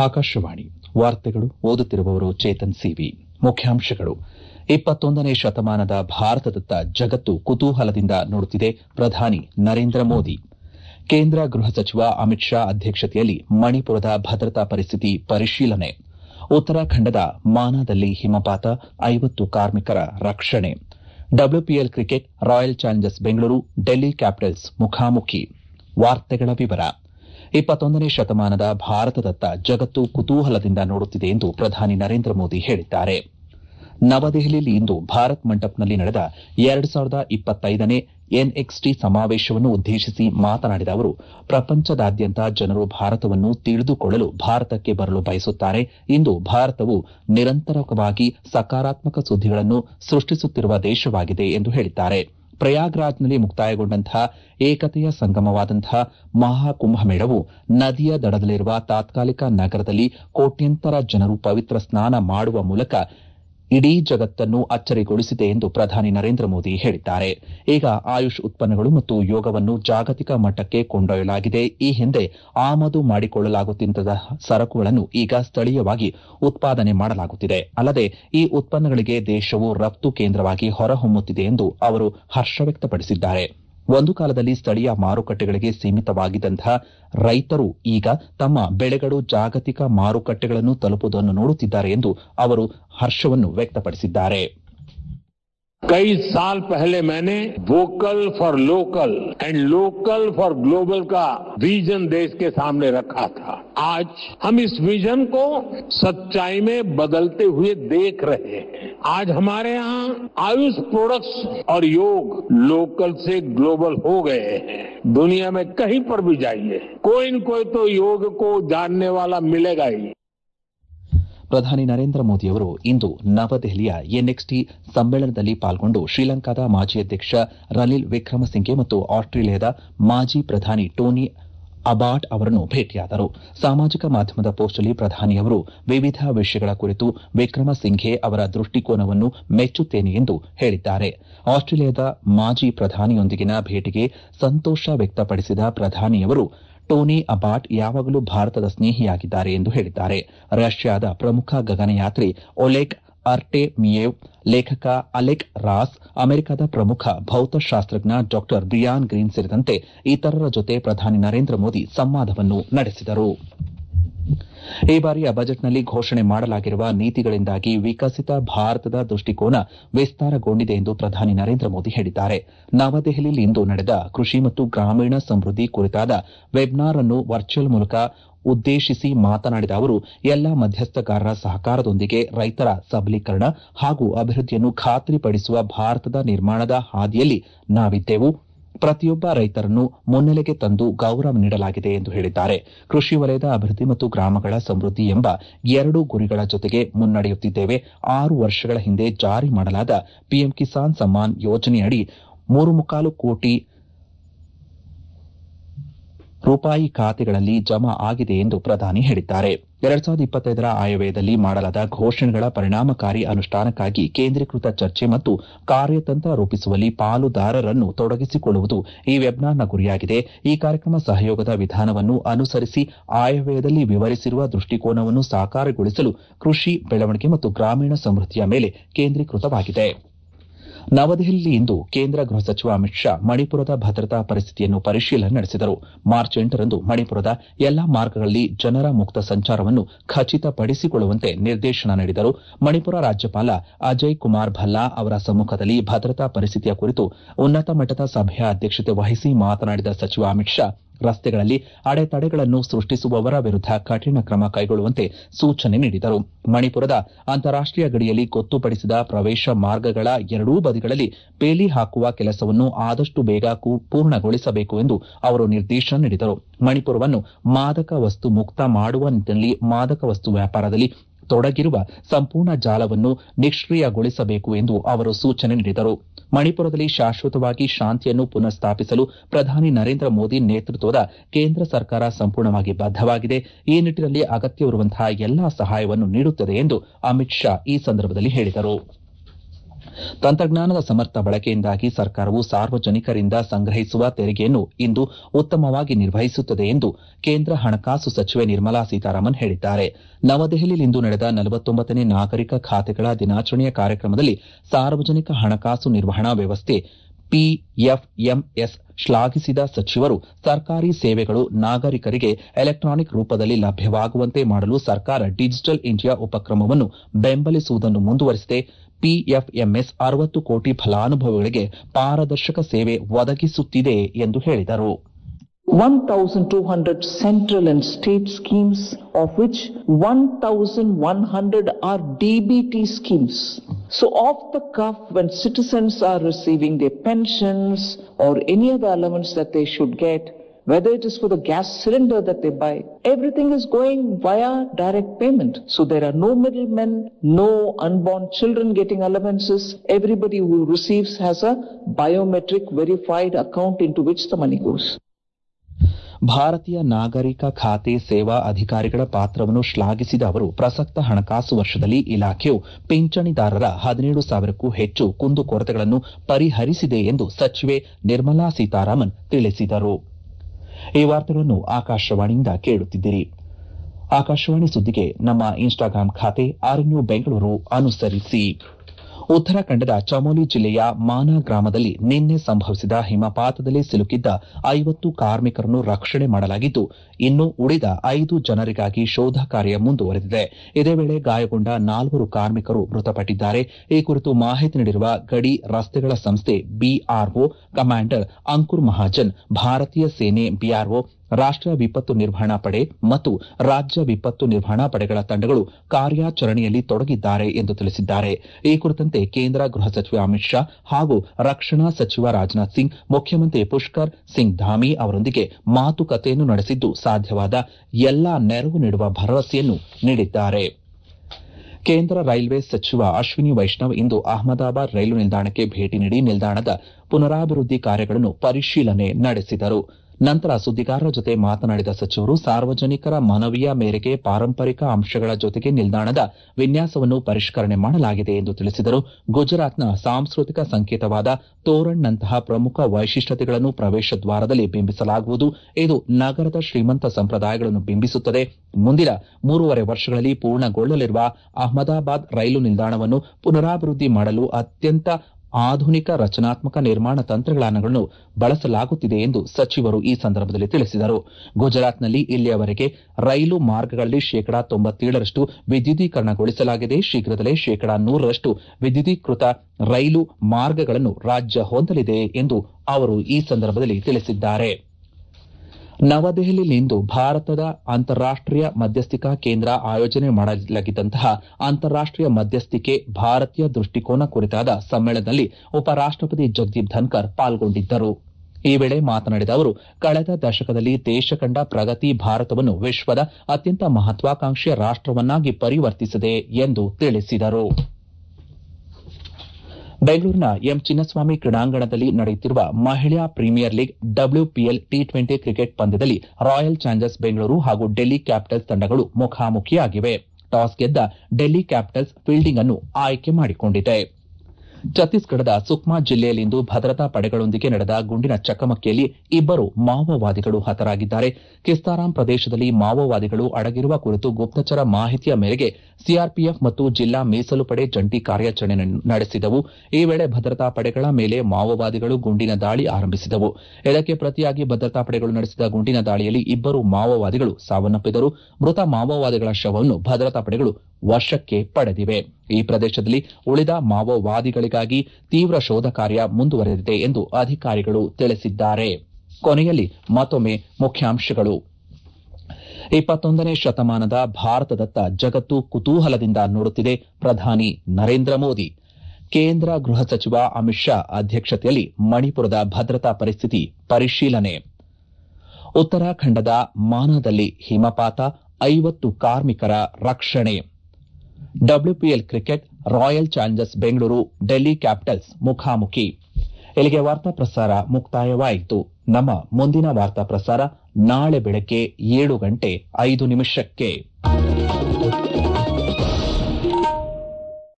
ಆಕಾಶವಾಣಿ ವಾರ್ತೆಗಳು ಓದುತ್ತಿರುವವರು ಚೇತನ್ ಸಿವಿ ಮುಖ್ಯಾಂಶಗಳು ಇಪ್ಪತ್ತೊಂದನೇ ಶತಮಾನದ ಭಾರತದತ್ತ ಜಗತ್ತು ಕುತೂಹಲದಿಂದ ನೋಡುತ್ತಿದೆ ಪ್ರಧಾನಿ ನರೇಂದ್ರ ಮೋದಿ ಕೇಂದ್ರ ಗೃಹ ಸಚಿವ ಅಮಿತ್ ಶಾ ಅಧ್ಯಕ್ಷತೆಯಲ್ಲಿ ಮಣಿಪುರದ ಭದ್ರತಾ ಪರಿಸ್ಥಿತಿ ಪರಿಶೀಲನೆ ಉತ್ತರಾಖಂಡದ ಮಾನಾದಲ್ಲಿ ಹಿಮಪಾತ ಐವತ್ತು ಕಾರ್ಮಿಕರ ರಕ್ಷಣೆ WPL cricket Royal Challengers Bengaluru Delhi Capitals ಮುಖಾಮುಖಿ ವಾರ್ತೆಗಳ ವಿವರ ಇಪ್ಪತ್ತೊಂದನೇ ಶತಮಾನದ ಭಾರತದತ್ತ ಜಗತ್ತು ಕುತೂಹಲದಿಂದ ನೋಡುತ್ತಿದೆ ಎಂದು ಪ್ರಧಾನಿ ನರೇಂದ್ರ ಮೋದಿ ಹೇಳಿದ್ದಾರೆ ನವದೆಹಲಿಯಲ್ಲಿ ಇಂದು ಭಾರತ್ ಮಂಟಪ್ನಲ್ಲಿ ನಡೆದ ಎರಡು ಸಾವಿರದ ಇಪ್ಪತ್ತೈದನೇ ಎನ್ಎಕ್ಸ್ಟಿ ಸಮಾವೇಶವನ್ನು ಉದ್ದೇಶಿಸಿ ಮಾತನಾಡಿದ ಅವರು ಪ್ರಪಂಚದಾದ್ಯಂತ ಜನರು ಭಾರತವನ್ನು ತಿಳಿದುಕೊಳ್ಳಲು ಭಾರತಕ್ಕೆ ಬರಲು ಬಯಸುತ್ತಾರೆ ಇಂದು ಭಾರತವು ನಿರಂತರವಾಗಿ ಸಕಾರಾತ್ಮಕ ಸುದ್ದಿಗಳನ್ನು ಸೃಷ್ಟಿಸುತ್ತಿರುವ ದೇಶವಾಗಿದೆ ಎಂದು ಹೇಳಿದ್ದಾರೆ ಪ್ರಯಾಗ್ರಾಜ್ನಲ್ಲಿ ಮುಕ್ತಾಯಗೊಂಡಂತಹ ಏಕತೆಯ ಸಂಗಮವಾದಂತಹ ಮಹಾಕುಂಭಮೇಳವು ನದಿಯ ದಡದಲ್ಲಿರುವ ತಾತ್ಕಾಲಿಕ ನಗರದಲ್ಲಿ ಕೋಟ್ಯಂತರ ಜನರು ಪವಿತ್ರ ಸ್ನಾನ ಮಾಡುವ ಮೂಲಕ ಇಡೀ ಜಗತ್ತನ್ನು ಅಚ್ಚರಿಗೊಳಿಸಿದೆ ಎಂದು ಪ್ರಧಾನಿ ನರೇಂದ್ರ ಮೋದಿ ಹೇಳಿದ್ದಾರೆ ಈಗ ಆಯುಷ್ ಉತ್ಪನ್ನಗಳು ಮತ್ತು ಯೋಗವನ್ನು ಜಾಗತಿಕ ಮಟ್ಟಕ್ಕೆ ಕೊಂಡೊಯ್ಯಲಾಗಿದೆ ಈ ಹಿಂದೆ ಆಮದು ಮಾಡಿಕೊಳ್ಳಲಾಗುತ್ತಿದ್ದ ಸರಕುಗಳನ್ನು ಈಗ ಸ್ಥಳೀಯವಾಗಿ ಉತ್ಪಾದನೆ ಮಾಡಲಾಗುತ್ತಿದೆ ಅಲ್ಲದೆ ಈ ಉತ್ಪನ್ನಗಳಿಗೆ ದೇಶವು ರಫ್ತು ಕೇಂದ್ರವಾಗಿ ಹೊರಹೊಮ್ಮುತ್ತಿದೆ ಎಂದು ಅವರು ಹರ್ಷ ವ್ಯಕ್ತಪಡಿಸಿದ್ದಾರೆ ಒಂದು ಕಾಲದಲ್ಲಿ ಸ್ಥಳೀಯ ಮಾರುಕಟ್ಟೆಗಳಿಗೆ ಸೀಮಿತವಾಗಿದ್ದಂತಹ ರೈತರು ಈಗ ತಮ್ಮ ಬೆಳೆಗಳು ಜಾಗತಿಕ ಮಾರುಕಟ್ಟೆಗಳನ್ನು ತಲುಪುವುದನ್ನು ನೋಡುತ್ತಿದ್ದಾರೆ ಎಂದು ಅವರು ಹರ್ಷವನ್ನು ವ್ಯಕ್ತಪಡಿಸಿದ್ದಾರೆ कई साल पहले मैंने vocal for local and local for global का विजन देश के सामने रखा था आज हम इस विजन को सच्चाई में बदलते हुए देख रहे हैं आज हमारे यहाँ आयुष प्रोडक्ट्स और योग लोकल से ग्लोबल हो गए हैं दुनिया में कहीं पर भी जाइए कोई न कोई तो योग को जानने वाला मिलेगा ही ಪ್ರಧಾನಿ ನರೇಂದ್ರ ಮೋದಿಯವರು ಇಂದು ನವದೆಹಲಿಯ ಎನ್ಎಕ್ಸ್ಟಿ ಸಮ್ಮೇಳನದಲ್ಲಿ ಪಾಲ್ಗೊಂಡು ಶ್ರೀಲಂಕಾದ ಮಾಜಿ ಅಧ್ಯಕ್ಷ ರನಿಲ್ ವಿಕ್ರಮಸಿಂಘೆ ಮತ್ತು ಆಸ್ಟ್ರೇಲಿಯಾದ ಮಾಜಿ ಪ್ರಧಾನಿ ಟೋನಿ ಅಬಾಟ್ ಅವರನ್ನು ಭೇಟಿಯಾದರು ಸಾಮಾಜಿಕ ಮಾಧ್ಯಮದ ಪೋಸ್ಟ್ನಲ್ಲಿ ಪ್ರಧಾನಿಯವರು ವಿವಿಧ ವಿಷಯಗಳ ಕುರಿತು ವಿಕ್ರಮಸಿಂಘೆ ಅವರ ದೃಷ್ಟಿಕೋನವನ್ನು ಮೆಚ್ಚುತ್ತೇನೆ ಎಂದು ಹೇಳಿದ್ದಾರೆ ಆಸ್ಟ್ರೇಲಿಯಾದ ಮಾಜಿ ಪ್ರಧಾನಿಯೊಂದಿಗಿನ ಭೇಟಿಗೆ ಸಂತೋಷ ವ್ಯಕ್ತಪಡಿಸಿದ ಪ್ರಧಾನಿಯವರು ಟೋನಿ ಅಬಾಟ್ ಯಾವಾಗಲೂ ಭಾರತದ ಸ್ನೇಹಿಯಾಗಿದ್ದಾರೆ ಎಂದು ಹೇಳಿದ್ದಾರೆ ರಷ್ಯಾದ ಪ್ರಮುಖ ಗಗನಯಾತ್ರಿ ಒಲೆಗ್ ಅರ್ಟೆಮಿಯೇವ್ ಲೇಖಕ ಅಲೆಕ್ ರಾಸ್ ಅಮೆರಿಕದ ಪ್ರಮುಖ ಭೌತಶಾಸ್ತ್ರಜ್ಞ ಡಾ ಬ್ರಿಯಾನ್ ಗ್ರೀನ್ ಸೇರಿದಂತೆ ಇತರರ ಜೊತೆ ಪ್ರಧಾನಿ ನರೇಂದ್ರ ಮೋದಿ ಸಂವಾದವನ್ನು ನಡೆಸಿದರು ಈ ಬಾರಿಯ ಬಜೆಟ್ನಲ್ಲಿ ಘೋಷಣೆ ಮಾಡಲಾಗಿರುವ ನೀತಿಗಳಿಂದಾಗಿ ವಿಕಸಿತ ಭಾರತದ ದೃಷ್ಟಿಕೋನ ವಿಸ್ತಾರಗೊಂಡಿದೆ ಎಂದು ಪ್ರಧಾನಿ ನರೇಂದ್ರ ಮೋದಿ ಹೇಳಿದ್ದಾರೆ ನವದೆಹಲಿಯಲ್ಲಿಂದು ನಡೆದ ಕೃಷಿ ಮತ್ತು ಗ್ರಾಮೀಣ ಸಮೃದ್ಧಿ ಕುರಿತಾದ ವೆಬ್ನಾರ್ ಅನ್ನು ವರ್ಚುವಲ್ ಮೂಲಕ ಉದ್ದೇಶಿಸಿ ಮಾತನಾಡಿದ ಅವರು ಎಲ್ಲಾ ಮಧ್ಯಸ್ಥಗಾರರ ಸಹಕಾರದೊಂದಿಗೆ ರೈತರ ಸಬಲೀಕರಣ ಹಾಗೂ ಅಭಿವೃದ್ಧಿಯನ್ನು ಖಾತ್ರಿಪಡಿಸುವ ಭಾರತದ ನಿರ್ಮಾಣದ ಹಾದಿಯಲ್ಲಿ ನಾವಿದ್ದೆವು ಪ್ರತಿಯೊಬ್ಬ ರೈತರನ್ನು ಮುನ್ನೆಲೆಗೆ ತಂದು ಗೌರವ ನೀಡಲಾಗಿದೆ ಎಂದು ಹೇಳಿದ್ದಾರೆ ಕೃಷಿ ವಲಯದ ಅಭಿವೃದ್ಧಿ ಮತ್ತು ಗ್ರಾಮಗಳ ಸಮೃದ್ಧಿ ಎಂಬ ಎರಡು ಗುರಿಗಳ ಜೊತೆಗೆ ಮುನ್ನಡೆಯುತ್ತಿದ್ದೇವೆ ಆರು ವರ್ಷಗಳ ಹಿಂದೆ ಜಾರಿ ಮಾಡಲಾದ ಪಿಎಂ ಕಿಸಾನ್ ಸಮ್ಮಾನ್ ಯೋಜನೆಯಡಿ ಮೂರು ಮುಕ್ಕಾಲು ಕೋಟಿ ರೂಪಾಯಿ ಖಾತೆಗಳಲ್ಲಿ ಜಮಾ ಆಗಿದೆ ಎಂದು ಪ್ರಧಾನಿ ಹೇಳಿದ್ದಾರೆ ಎರಡ್ ಸಾವಿರದ ಇಪ್ಪತ್ತೈದರ ಆಯವ್ಯಯದಲ್ಲಿ ಮಾಡಲಾದ ಘೋಷಣೆಗಳ ಪರಿಣಾಮಕಾರಿ ಅನುಷ್ಠಾನಕ್ಕಾಗಿ ಕೇಂದ್ರೀಕೃತ ಚರ್ಚೆ ಮತ್ತು ಕಾರ್ಯತಂತ್ರ ರೂಪಿಸುವಲ್ಲಿ ಪಾಲುದಾರರನ್ನು ತೊಡಗಿಸಿಕೊಳ್ಳುವುದು ಈ ವೆಬ್ನಾರ್ನ ಗುರಿಯಾಗಿದೆ ಈ ಕಾರ್ಯಕ್ರಮ ಸಹಯೋಗದ ವಿಧಾನವನ್ನು ಅನುಸರಿಸಿ ಆಯವ್ಯಯದಲ್ಲಿ ವಿವರಿಸಿರುವ ದೃಷ್ಟಿಕೋನವನ್ನು ಸಾಕಾರಗೊಳಿಸಲು ಕೃಷಿ ಬೆಳವಣಿಗೆ ಮತ್ತು ಗ್ರಾಮೀಣ ಸಮೃದ್ಧಿಯ ಮೇಲೆ ಕೇಂದ್ರೀಕೃತವಾಗಿದೆ ನವದೆಹಲಿಯಲ್ಲಿ ಇಂದು ಕೇಂದ್ರ ಗೃಹ ಸಚಿವ ಅಮಿತ್ ಶಾ ಮಣಿಪುರದ ಭದ್ರತಾ ಪರಿಸ್ಥಿತಿಯನ್ನು ಪರಿಶೀಲನೆ ನಡೆಸಿದರು ಮಾರ್ಚ್ ಎಂಟರಂದು ಮಣಿಪುರದ ಎಲ್ಲಾ ಮಾರ್ಗಗಳಲ್ಲಿ ಜನರ ಮುಕ್ತ ಸಂಚಾರವನ್ನು ಖಚಿತಪಡಿಸಿಕೊಳ್ಳುವಂತೆ ನಿರ್ದೇಶನ ನೀಡಿದರು ಮಣಿಪುರ ರಾಜ್ಯಪಾಲ ಅಜಯ್ ಕುಮಾರ್ ಭಲ್ಲಾ ಅವರ ಸಮ್ಮುಖದಲ್ಲಿ ಭದ್ರತಾ ಪರಿಸ್ಥಿತಿಯ ಕುರಿತು ಉನ್ನತ ಮಟ್ಟದ ಸಭೆಯ ಅಧ್ಯಕ್ಷತೆ ವಹಿಸಿ ಮಾತನಾಡಿದ ಸಚಿವ ಅಮಿತ್ ಶಾ ರಸ್ತೆಗಳಲ್ಲಿ ಅಡೆತಡೆಗಳನ್ನು ಸೃಷ್ಟಿಸುವವರ ವಿರುದ್ಧ ಕಠಿಣ ಕ್ರಮ ಕೈಗೊಳ್ಳುವಂತೆ ಸೂಚನೆ ನೀಡಿದರು ಮಣಿಪುರದ ಅಂತಾರಾಷ್ಟೀಯ ಗಡಿಯಲ್ಲಿ ಗೊತ್ತುಪಡಿಸಿದ ಪ್ರವೇಶ ಮಾರ್ಗಗಳ ಎರಡೂ ಬದಿಗಳಲ್ಲಿ ಬೇಲಿ ಹಾಕುವ ಕೆಲಸವನ್ನು ಆದಷ್ಟು ಬೇಗ ಪೂರ್ಣಗೊಳಿಸಬೇಕು ಎಂದು ಅವರು ನಿರ್ದೇಶನ ನೀಡಿದರು ಮಣಿಪುರವನ್ನು ಮಾದಕ ವಸ್ತು ಮುಕ್ತ ಮಾಡುವ ನಿಟ್ಟಿನಲ್ಲಿ ಮಾದಕ ವಸ್ತು ವ್ಯಾಪಾರದಲ್ಲಿ ತೊಡಗಿರುವ ಸಂಪೂರ್ಣ ಜಾಲವನ್ನು ನಿಷ್ಕ್ರಿಯಗೊಳಿಸಬೇಕು ಎಂದು ಅವರು ಸೂಚನೆ ನೀಡಿದರು ಮಣಿಪುರದಲ್ಲಿ ಶಾಶ್ವತವಾಗಿ ಶಾಂತಿಯನ್ನು ಪುನಃ ಸ್ಥಾಪಿಸಲು ಪ್ರಧಾನಿ ನರೇಂದ್ರ ಮೋದಿ ನೇತೃತ್ವದ ಕೇಂದ್ರ ಸರ್ಕಾರ ಸಂಪೂರ್ಣವಾಗಿ ಬದ್ದವಾಗಿದೆ ಈ ನಿಟ್ಟಿನಲ್ಲಿ ಅಗತ್ಯವಿರುವಂತಹ ಎಲ್ಲಾ ಸಹಾಯವನ್ನು ನೀಡುತ್ತದೆ ಎಂದು ಅಮಿತ್ ಶಾ ಈ ಸಂದರ್ಭದಲ್ಲಿ ಹೇಳಿದರು ತಂತ್ರಜ್ಞಾನದ ಸಮರ್ಥ ಬಳಕೆಯಿಂದಾಗಿ ಸರ್ಕಾರವು ಸಾರ್ವಜನಿಕರಿಂದ ಸಂಗ್ರಹಿಸುವ ತೆರಿಗೆಯನ್ನು ಇಂದು ಉತ್ತಮವಾಗಿ ನಿರ್ವಹಿಸುತ್ತದೆ ಎಂದು ಕೇಂದ್ರ ಹಣಕಾಸು ಸಚಿವೆ ನಿರ್ಮಲಾ ಸೀತಾರಾಮನ್ ಹೇಳಿದ್ದಾರೆ ನವದೆಹಲಿಯಲ್ಲಿಂದು ನಡೆದ ನಲವತ್ತೊಂಬತ್ತನೇ ನಾಗರಿಕ ಖಾತೆಗಳ ದಿನಾಚರಣೆಯ ಕಾರ್ಯಕ್ರಮದಲ್ಲಿ ಸಾರ್ವಜನಿಕ ಹಣಕಾಸು ನಿರ್ವಹಣಾ ವ್ಯವಸ್ಥೆ ಪಿಎಫ್ಎಂಎಸ್ ಶ್ಲಾಘಿಸಿದ ಸಚಿವರು ಸರ್ಕಾರಿ ಸೇವೆಗಳು ನಾಗರಿಕರಿಗೆ ಎಲೆಕ್ಟಾನಿಕ್ ರೂಪದಲ್ಲಿ ಲಭ್ಯವಾಗುವಂತೆ ಮಾಡಲು ಸರ್ಕಾರ ಡಿಜಿಟಲ್ ಇಂಡಿಯಾ ಉಪಕ್ರಮವನ್ನು ಬೆಂಬಲಿಸುವುದನ್ನು ಮುಂದುವರೆಸಿದೆ ಪಿಎಫ್ಎಂಎಸ್ ಅರವತ್ತು ಕೋಟಿ ಫಲಾನುಭವಿಗಳಿಗೆ ಪಾರದರ್ಶಕ ಸೇವೆ ಒದಗಿಸುತ್ತಿದೆ ಎಂದು ಹೇಳಿದರು 1,200 central and state schemes, of which 1,100 are DBT schemes. So off the cuff, when citizens are receiving their pensions or any other elements that they should get, whether it is for the gas cylinder that they buy, everything is going via direct payment. So there are no middlemen, no unborn children getting allowances. Everybody who receives has a biometric verified account into which the money goes. ಭಾರತೀಯ ನಾಗರಿಕ ಖಾತೆ ಸೇವಾ ಅಧಿಕಾರಿಗಳ ಪಾತ್ರವನ್ನು ಶ್ಲಾಘಿಸಿದ ಅವರು ಪ್ರಸಕ್ತ ಹಣಕಾಸು ವರ್ಷದಲ್ಲಿ ಇಲಾಖೆಯು ಪಿಂಚಣಿದಾರರ ಹದಿನೇಳು ಸಾವಿರಕ್ಕೂ ಹೆಚ್ಚು ಕುಂದುಕೊರತೆಗಳನ್ನು ಪರಿಹರಿಸಿದೆ ಎಂದು ಸಚಿವೆ ನಿರ್ಮಲಾ ಸೀತಾರಾಮನ್ ತಿಳಿಸಿದರು ಈ ವಾರ್ತೆಗಳನ್ನು ಆಕಾಶವಾಣಿಯಿಂದ ಕೇಳುತ್ತಿದ್ದೀರಿ ಆಕಾಶವಾಣಿ ಸುದ್ದಿಗೆ ನಮ್ಮ ಇನ್ಸ್ಟಾಗ್ರಾಂ ಖಾತೆ ಆರ್ಎನ್ಯು ಬೆಂಗಳೂರು ಅನುಸರಿಸಿ ಉತ್ತರಾಖಂಡದ ಚಮೋಲಿ ಜಿಲ್ಲೆಯ ಮಾನಾ ಗ್ರಾಮದಲ್ಲಿ ನಿನ್ನೆ ಸಂಭವಿಸಿದ ಹಿಮಪಾತದಲ್ಲಿ ಸಿಲುಕಿದ್ದ ಐವತ್ತು ಕಾರ್ಮಿಕರನ್ನು ರಕ್ಷಣೆ ಮಾಡಲಾಗಿದ್ದು ಇನ್ನು ಉಳಿದ ಐದು ಜನರಿಗಾಗಿ ಶೋಧ ಕಾರ್ಯ ಮುಂದುವರೆದಿದೆ ಇದೇ ವೇಳೆ ಗಾಯಗೊಂಡ ನಾಲ್ವರು ಕಾರ್ಮಿಕರು ಮೃತಪಟ್ಟಿದ್ದಾರೆ ಈ ಕುರಿತು ಮಾಹಿತಿ ನೀಡಿರುವ ಗಡಿ ರಸ್ತೆಗಳ ಸಂಸ್ಥೆ ಬಿಆರ್ಒ ಕಮಾಂಡರ್ ಅಂಕುರ್ ಮಹಾಜನ್ ಭಾರತೀಯ ಸೇನೆ ಬಿಆರ್ಒ ರಾಷ್ಟೀಯ ವಿಪತ್ತು ನಿರ್ವಹಣಾ ಪಡೆ ಮತ್ತು ರಾಜ್ಯ ವಿಪತ್ತು ನಿರ್ವಹಣಾ ಪಡೆಗಳ ತಂಡಗಳು ಕಾರ್ಯಾಚರಣೆಯಲ್ಲಿ ತೊಡಗಿದ್ದಾರೆ ಎಂದು ತಿಳಿಸಿದ್ದಾರೆ ಈ ಕುರಿತಂತೆ ಕೇಂದ್ರ ಗೃಹ ಸಚಿವ ಅಮಿತ್ ಶಾ ಹಾಗೂ ರಕ್ಷಣಾ ಸಚಿವ ರಾಜನಾಥ್ ಸಿಂಗ್ ಮುಖ್ಯಮಂತ್ರಿ ಪುಷ್ಕರ್ ಸಿಂಗ್ ಧಾಮಿ ಅವರೊಂದಿಗೆ ಮಾತುಕತೆಯನ್ನು ನಡೆಸಿದ್ದು ಸಾಧ್ಯವಾದ ಎಲ್ಲಾ ನೆರವು ನೀಡುವ ಭರವಸೆಯನ್ನು ನೀಡಿದ್ದಾರೆ ಕೇಂದ್ರ ರೈಲ್ವೆ ಸಚಿವ ಅಶ್ವಿನಿ ವೈಷ್ಣವ್ ಇಂದು ಅಹಮದಾಬಾದ್ ರೈಲು ನಿಲ್ದಾಣಕ್ಕೆ ಭೇಟಿ ನೀಡಿ ನಿಲ್ದಾಣದ ಪುನರಾಭಿವೃದ್ಧಿ ಕಾರ್ಯಗಳನ್ನು ಪರಿಶೀಲನೆ ನಡೆಸಿದರು ನಂತರ ಸುದ್ದಿಗಾರರ ಜೊತೆ ಮಾತನಾಡಿದ ಸಚಿವರು ಸಾರ್ವಜನಿಕರ ಮನವಿಯ ಮೇರೆಗೆ ಪಾರಂಪರಿಕ ಅಂಶಗಳ ಜೊತೆಗೆ ನಿಲ್ದಾಣದ ವಿನ್ಯಾಸವನ್ನು ಪರಿಷ್ಕರಣೆ ಮಾಡಲಾಗಿದೆ ಎಂದು ತಿಳಿಸಿದರು ಗುಜರಾತ್ನ ಸಾಂಸ್ಕೃತಿಕ ಸಂಕೇತವಾದ ತೋರಣ್-ನಂತಹ ಪ್ರಮುಖ ವೈಶಿಷ್ಟ್ಯತೆಗಳನ್ನು ಪ್ರವೇಶ ದ್ವಾರದಲ್ಲಿ ಬಿಂಬಿಸಲಾಗುವುದು ಇದು ನಗರದ ಶ್ರೀಮಂತ ಸಂಪ್ರದಾಯಗಳನ್ನು ಬಿಂಬಿಸುತ್ತದೆ ಮುಂದಿನ ಮೂರುವರೆ ವರ್ಷಗಳಲ್ಲಿ ಪೂರ್ಣಗೊಳ್ಳಲಿರುವ ಅಹಮದಾಬಾದ್ ರೈಲು ನಿಲ್ದಾಣವನ್ನು ಪುನರಾಭಿವೃದ್ಧಿ ಮಾಡಲು ಅತ್ಯಂತ ಆಧುನಿಕ ರಚನಾತ್ಮಕ ನಿರ್ಮಾಣ ತಂತ್ರಜ್ಞಾನಗಳನ್ನು ಬಳಸಲಾಗುತ್ತಿದೆ ಎಂದು ಸಚಿವರು ಈ ಸಂದರ್ಭದಲ್ಲಿ ತಿಳಿಸಿದರು ಗುಜರಾತ್ನಲ್ಲಿ ಇಲ್ಲಿಯವರೆಗೆ ರೈಲು ಮಾರ್ಗಗಳಲ್ಲಿ ಶೇಕಡಾ ತೊಂಬತ್ತೇಳರಷ್ಟು ವಿದ್ಯುದೀಕರಣಗೊಳಿಸಲಾಗಿದೆ ಶೀಘ್ರದಲ್ಲೇ ಶೇಕಡಾ ನೂರರಷ್ಟು ವಿದ್ಯುದೀಕೃತ ರೈಲು ಮಾರ್ಗಗಳನ್ನು ರಾಜ್ಯ ಹೊಂದಲಿದೆ ಎಂದು ಅವರು ಈ ಸಂದರ್ಭದಲ್ಲಿ ತಿಳಿಸಿದ್ದಾರೆ ನವದೆಹಲಿಯಲ್ಲಿಂದು ಭಾರತದ ಅಂತಾರಾಷ್ಟೀಯ ಮಧ್ಯಸ್ಥಿಕಾ ಕೇಂದ್ರ ಆಯೋಜನೆ ಮಾಡಲಾಗಿದ್ದಂತಹ ಅಂತಾರಾಷ್ಟೀಯ ಮಧ್ಯಸ್ಥಿಕೆ ಭಾರತೀಯ ದೃಷ್ಟಿಕೋನ ಕುರಿತಾದ ಸಮ್ಮೇಳನದಲ್ಲಿ ಉಪರಾಷ್ಟಪತಿ ಜಗದೀಪ್ ಧನ್ಕರ್ ಪಾಲ್ಗೊಂಡಿದ್ದರು ಈ ವೇಳೆ ಮಾತನಾಡಿದ ಅವರು ಕಳೆದ ದಶಕದಲ್ಲಿ ದೇಶ ಕಂಡ ಪ್ರಗತಿ ಭಾರತವನ್ನು ವಿಶ್ವದ ಅತ್ಯಂತ ಮಹತ್ವಾಕಾಂಕ್ಷೆಯ ರಾಷ್ಟವನ್ನಾಗಿ ಪರಿವರ್ತಿಸಿದೆ ಎಂದು ತಿಳಿಸಿದರು ಬೆಂಗಳೂರಿನ ಎಂ ಚಿನ್ನಸ್ವಾಮಿ ಕ್ರೀಡಾಂಗಣದಲ್ಲಿ ನಡೆಯುತ್ತಿರುವ ಮಹಿಳಾ Premier League WPL T twenty cricket ಪಂದ್ಯದಲ್ಲಿ ರಾಯಲ್ ಚಾಲೆಂಜರ್ಸ್ ಬೆಂಗಳೂರು ಹಾಗೂ ಡೆಲ್ಲಿ ಕ್ಯಾಪಿಟಲ್ಸ್ ತಂಡಗಳು ಮುಖಾಮುಖಿಯಾಗಿವೆ ಟಾಸ್ ಗೆದ್ದ ಡೆಲ್ಲಿ ಕ್ಯಾಪಿಟಲ್ಸ್ ಫೀಲ್ಡಿಂಗ್ ಅನ್ನು ಆಯ್ಕೆ ಮಾಡಿಕೊಂಡಿದೆ ಛತ್ತೀಸ್ಗಢದ ಸುಕ್ಮಾ ಜಿಲ್ಲೆಯಲ್ಲಿಂದು ಭದ್ರತಾ ಪಡೆಗಳೊಂದಿಗೆ ನಡೆದ ಗುಂಡಿನ ಚಕಮಕಿಯಲ್ಲಿ ಇಬ್ಬರು ಮಾವೋವಾದಿಗಳು ಹತರಾಗಿದ್ದಾರೆ ಕಿಸ್ತಾರಾಂ ಪ್ರದೇಶದಲ್ಲಿ ಮಾವೋವಾದಿಗಳು ಅಡಗಿರುವ ಕುರಿತು ಗುಪ್ತಚರ ಮಾಹಿತಿಯ ಮೇರೆಗೆ ಸಿಆರ್ಪಿಎಫ್ ಮತ್ತು ಜಿಲ್ಲಾ ಮೀಸಲು ಪಡೆ ಜಂಟಿ ಕಾರ್ಯಾಚರಣೆ ನಡೆಸಿದವು ಈ ವೇಳೆ ಭದ್ರತಾ ಪಡೆಗಳ ಮೇಲೆ ಮಾವೋವಾದಿಗಳು ಗುಂಡಿನ ದಾಳಿ ಆರಂಭಿಸಿದವು ಇದಕ್ಕೆ ಪ್ರತಿಯಾಗಿ ಭದ್ರತಾ ಪಡೆಗಳು ನಡೆಸಿದ ಗುಂಡಿನ ದಾಳಿಯಲ್ಲಿ ಇಬ್ಬರು ಮಾವೋವಾದಿಗಳು ಸಾವನ್ನಪ್ಪಿದರು ಮೃತ ಮಾವೋವಾದಿಗಳ ಶವವನ್ನು ಭದ್ರತಾ ಪಡೆಗಳು ವಶಕ್ಕೆ ಪಡೆದಿವೆ ಈ ಪ್ರದೇಶದಲ್ಲಿ ಉಳಿದ ಮಾವೋವಾದಿಗಳಿಗಾಗಿ ತೀವ್ರ ಶೋಧ ಕಾರ್ಯ ಮುಂದುವರೆದಿದೆ ಎಂದು ಅಧಿಕಾರಿಗಳು ತಿಳಿಸಿದ್ದಾರೆ ಕೊನೆಯಲ್ಲಿ ಮತ್ತೊಮ್ಮೆ ಮುಖ್ಯಾಂಶಗಳು ಇಪ್ಪತ್ತೊಂದನೇ ಶತಮಾನದ ಭಾರತದತ್ತ ಜಗತ್ತು ಕುತೂಹಲದಿಂದ ನೋಡುತ್ತಿದೆ ಪ್ರಧಾನಿ ನರೇಂದ್ರ ಮೋದಿ ಕೇಂದ್ರ ಗೃಹ ಸಚಿವ ಅಮಿತ್ ಶಾ ಅಧ್ಯಕ್ಷತೆಯಲ್ಲಿ ಮಣಿಪುರದ ಭದ್ರತಾ ಪರಿಸ್ಥಿತಿ ಪರಿಶೀಲನೆ ಉತ್ತರಾಖಂಡದ ಮಾನಾದಲ್ಲಿ ಹಿಮಪಾತ ಐವತ್ತು ಕಾರ್ಮಿಕರ ರಕ್ಷಣೆ WPL cricket Royal Challengers Bengaluru Delhi Capitals ಮುಖಾಮುಖಿ ಇಲ್ಲಿಗೆ ವಾರ್ತಾ ಪ್ರಸಾರ ಮುಕ್ತಾಯವಾಯಿತು ನಮ್ಮ ಮುಂದಿನ ವಾರ್ತಾ ಪ್ರಸಾರ ನಾಳೆ ಬೆಳಗ್ಗೆ ಏಳು ಗಂಟೆ ಐದು ನಿಮಿಷಕ್ಕೆ